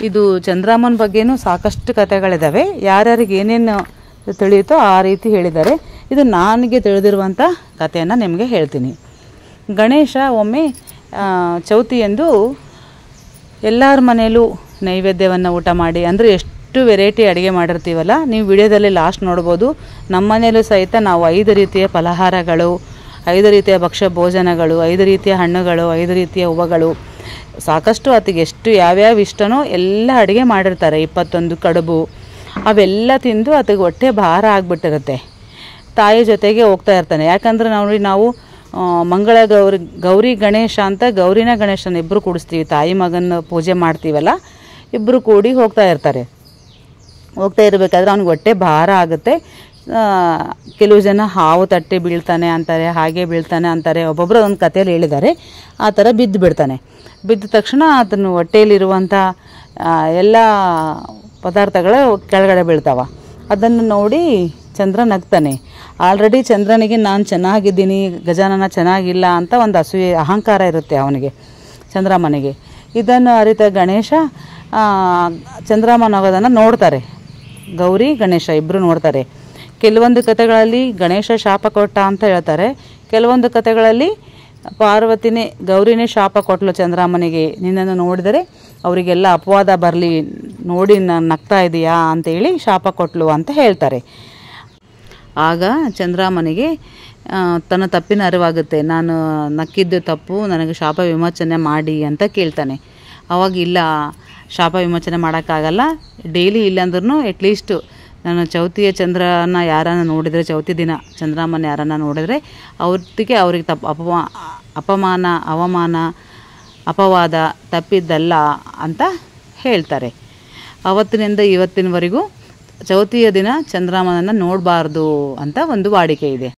ಇದು ಚಂದ್ರಾಮನ ಬಗ್ಗೆನೂ ಸಾಕಷ್ಟು ಕಥೆಗಳಿದ್ದಾವೆ ಯಾರ್ಯಾರಿಗೆ ಏನೇನು ತಿಳಿಯುತ್ತೋ ಆ ರೀತಿ ಹೇಳಿದ್ದಾರೆ ಇದು ನನಗೆ ತಿಳಿದಿರುವಂಥ ಕಥೆಯನ್ನು ನಿಮಗೆ ಹೇಳ್ತೀನಿ ಗಣೇಶ ಒಮ್ಮೆ ಆ, ಚೌತಿಯಂದು ಎಲ್ಲರ ಮನೆಯಲ್ಲೂ ನೈವೇದ್ಯವನ್ನು ಊಟ ಮಾಡಿ ಅಂದರೆ ಎಷ್ಟು ವೆರೈಟಿ ಅಡುಗೆ ಮಾಡಿರ್ತೀವಲ್ಲ ನೀವು ವಿಡಿಯೋದಲ್ಲಿ ಲಾಸ್ಟ್ ನೋಡ್ಬೋದು ನಮ್ಮ ಮನೆಯಲ್ಲೂ ಸಹಿತ ನಾವು ಐದು ರೀತಿಯ ಫಲಹಾರಗಳು ಐದು ರೀತಿಯ ಭಕ್ಷ್ಯ ಭೋಜನಗಳು ಐದು ರೀತಿಯ ಹಣ್ಣುಗಳು ಐದು ರೀತಿಯ ಹೂವುಗಳು ಸಾಕಷ್ಟು ಆತಿಗೆ ಎಷ್ಟು ಯಾವ್ಯಾವ ಇಷ್ಟನೋ ಎಲ್ಲ ಅಡುಗೆ ಮಾಡಿರ್ತಾರೆ ಇಪ್ಪತ್ತೊಂದು ಕಡುಬು ಅವೆಲ್ಲ ತಿಂದು ಆತಗೆ ಹೊಟ್ಟೆ ಭಾರ ಆಗಿಬಿಟ್ಟಿರುತ್ತೆ ತಾಯಿ ಜೊತೆಗೆ ಹೋಗ್ತಾ ಇರ್ತಾನೆ ಯಾಕಂದ್ರೆ ನೋಡಿ ನಾವು ಆ, ಮಂಗಳ ಗೌರಿ ಗೌರಿ ಗಣೇಶ ಅಂತ ಗೌರಿನ ಗಣೇಶನ ಇಬ್ಬರು ಕೂಡಿಸ್ತೀವಿ ತಾಯಿ ಮಗನ ಪೂಜೆ ಮಾಡ್ತೀವಲ್ಲ ಇಬ್ಬರು ಕೂಡಿ ಹೋಗ್ತಾ ಇರ್ತಾರೆ ಹೋಗ್ತಾ ಇರಬೇಕಾದ್ರೆ ಅವ್ನಿಗೆ ಹೊಟ್ಟೆ ಭಾರ ಆಗುತ್ತೆ ಆ, ಕೆಲವು ಜನ ಹಾವು ತಟ್ಟೆ ಬೀಳ್ತಾನೆ ಅಂತಾರೆ ಹಾಗೆ ಬೀಳ್ತಾನೆ ಅಂತಾರೆ ಒಬ್ಬೊಬ್ಬರು ಒಂದು ಕಥೆಯಲ್ಲಿ ಹೇಳಿದ್ದಾರೆ ಆ ಥರ ಬಿದ್ದು ಬಿಡ್ತಾನೆ ಬಿದ್ದ ತಕ್ಷಣ ಅದನ್ನು ಹೊಟ್ಟೆಯಲ್ಲಿರುವಂಥ ಆ, ಎಲ್ಲ ಪದಾರ್ಥಗಳು ಕೆಳಗಡೆ ಬೀಳ್ತಾವ ಅದನ್ನು ನೋಡಿ ಚಂದ್ರ ನಗ್ತಾನೆ ಆಲ್ರೆಡಿ ಚಂದ್ರನಿಗೆ ನಾನು ಚೆನ್ನಾಗಿದ್ದೀನಿ ಗಜಾನನ ಚೆನ್ನಾಗಿಲ್ಲ ಅಂತ ಒಂದು ಅಸೂಯೆ ಅಹಂಕಾರ ಇರುತ್ತೆ ಅವನಿಗೆ ಚಂದ್ರಮ್ಮನಿಗೆ ಇದನ್ನು ಅರಿತ ಗಣೇಶ ಆ, ಚಂದ್ರಮ್ಮ ನಗೋದನ್ನು ನೋಡ್ತಾರೆ ಗೌರಿ ಗಣೇಶ ಇಬ್ಬರು ನೋಡ್ತಾರೆ ಕೆಲವೊಂದು ಕಥೆಗಳಲ್ಲಿ ಗಣೇಶ ಶಾಪ ಕೊಟ್ಟ ಅಂತ ಹೇಳ್ತಾರೆ ಕೆಲವೊಂದು ಕಥೆಗಳಲ್ಲಿ ಪಾರ್ವತಿನೇ ಗೌರಿನೇ ಶಾಪ ಕೊಟ್ಲು ಚಂದ್ರಮ್ಮನಿಗೆ ನಿನ್ನನ್ನು ನೋಡಿದರೆ ಅವರಿಗೆಲ್ಲ ಅಪವಾದ ಬರಲಿ ನೋಡಿ ನಾನು ನಗ್ತಾ ಇದೀಯಾ ಅಂತೇಳಿ ಶಾಪ ಕೊಟ್ಲು ಅಂತ ಹೇಳ್ತಾರೆ ಆಗ ಚಂದ್ರಮ್ಮನಿಗೆ ಆ, ತನ್ನ ತಪ್ಪಿನ ಅರಿವಾಗುತ್ತೆ ನಾನು ನಕ್ಕಿದ್ದು ತಪ್ಪು ನನಗೆ ಶಾಪ ವಿಮೋಚನೆ ಮಾಡಿ ಅಂತ ಕೇಳ್ತಾನೆ ಅವಾಗ ಇಲ್ಲ ಶಾಪ ವಿಮೋಚನೆ ಮಾಡೋಕ್ಕಾಗಲ್ಲ ಡೈಲಿ ಇಲ್ಲಾಂದ್ರೂ ಅಟ್ಲೀಸ್ಟು ನಾನು ಚೌತಿಯ ಚಂದ್ರನ ಯಾರನ್ನ ನೋಡಿದರೆ ಚೌತಿ ದಿನ ಚಂದ್ರಮ್ಮನ ಯಾರನ್ನ ನೋಡಿದರೆ ಅವ್ರಿಗೆ ಅವ್ರಿಗೆ ತಪ್ಪು ಅಪಮಾ ಅಪಮಾನ ಅವಮಾನ ಅಪವಾದ ತಪ್ಪಿದ್ದಲ್ಲ ಅಂತ ಹೇಳ್ತಾರೆ ಅವತ್ತಿನಿಂದ ಇವತ್ತಿನವರೆಗೂ ಚೌತಿಯ ದಿನ ಚಂದ್ರಮ್ಮನನ್ನು ನೋಡಬಾರ್ದು ಅಂತ ಒಂದು ವಾಡಿಕೆ ಇದೆ